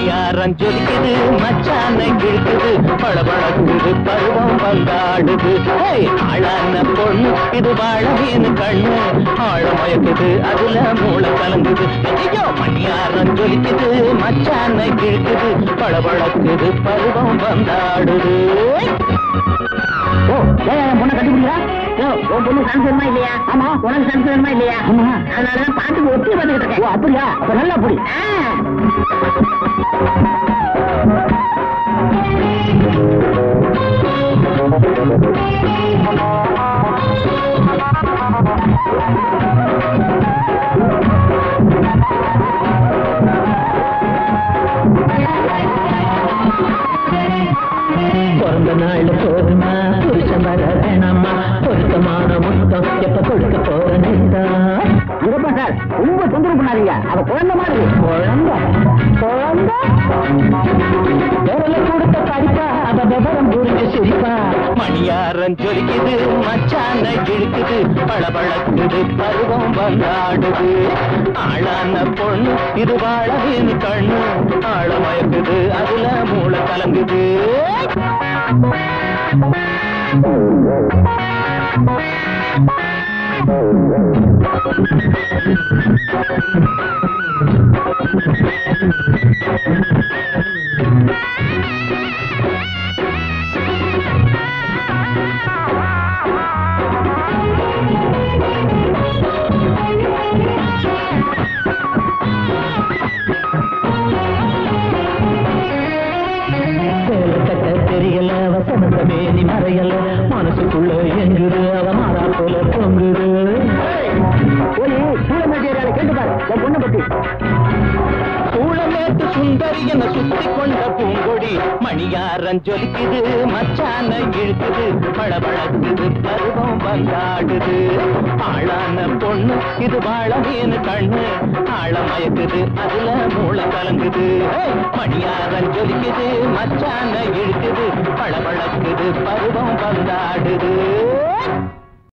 மணியாரம் ஜொலிக்குது மச்சான கிழக்குது பளபளக்குது பருவம் பந்தாடுது ஏய், ஆளான பொண்ணு இது வாழ மீன் கண்ணு ஆழ மயக்குது அதுல மூளை கலங்குது ஐயோ மணியாரம் ஜொலிக்குது மச்சான கிழக்குது பளபளக்குது பருவம் பந்தாடுது ஓ ஏன் என் பொண்ணை கட்டிப்பிடிக்கிறா ஓ உன் பொண்ணு சான்ஸ் வேணுமா இல்லையா ஆமா உனக்கு சான்ஸ் வேணுமா இல்லையா ஆமா அதனாலதான் பாட்டுக்கு ஒட்டி வந்துகிட்டு இருக்கேன் ஓ அப்படியா அப்ப நல்லா அப்படி பிறந்த நாள் போதுமா புருஷன் வர வேணாமா பொருத்தமான முத்தம் எப்ப கொடுக்க போறேன் இருப்பா சார் ரொம்ப தொந்தரவு பண்ணாதீங்க அவ குழந்தை மாதிரி குழந்தை குழந்தை விரல கொடுத்த படிப்பா அவ விவரம் புரிஞ்சு சிரிப்பா மணியாரம் ஜொலிக்குது மச்சான இழுக்குது பளபளக்குது பருவம் வந்தாடுது ஆளான பொண்ணு இது வாழவின் கண்ணு ஆழ மயக்குது அதுல மூளை கலங்குது சேலை கட்ட தெரியல வசந்த மேனி மறையல மனசுக்குள்ள எங்குது அவ மாறா போல பொங்குது போய் சூழமேட்டி ஏரியால கேட்டு பாரு என் பொண்ணை பத்தி சூளமேட்டு சுந்தரி என சுத்தி கொண்ட பூங்கொடி மணியாரம் ஜொலிக்குது மச்சான இழுக்குது பளபளக்குது பருவம் வந்தாடுது ஆளான பொண்ணு இது வாழ மீன் கண்ணு ஆழ மயக்குது அதுல மூளை கலங்குது ஏய், மணியாரம் ஜொலிக்குது மச்சான இழுக்குது பளபளக்குது பருவம் வந்தாடுது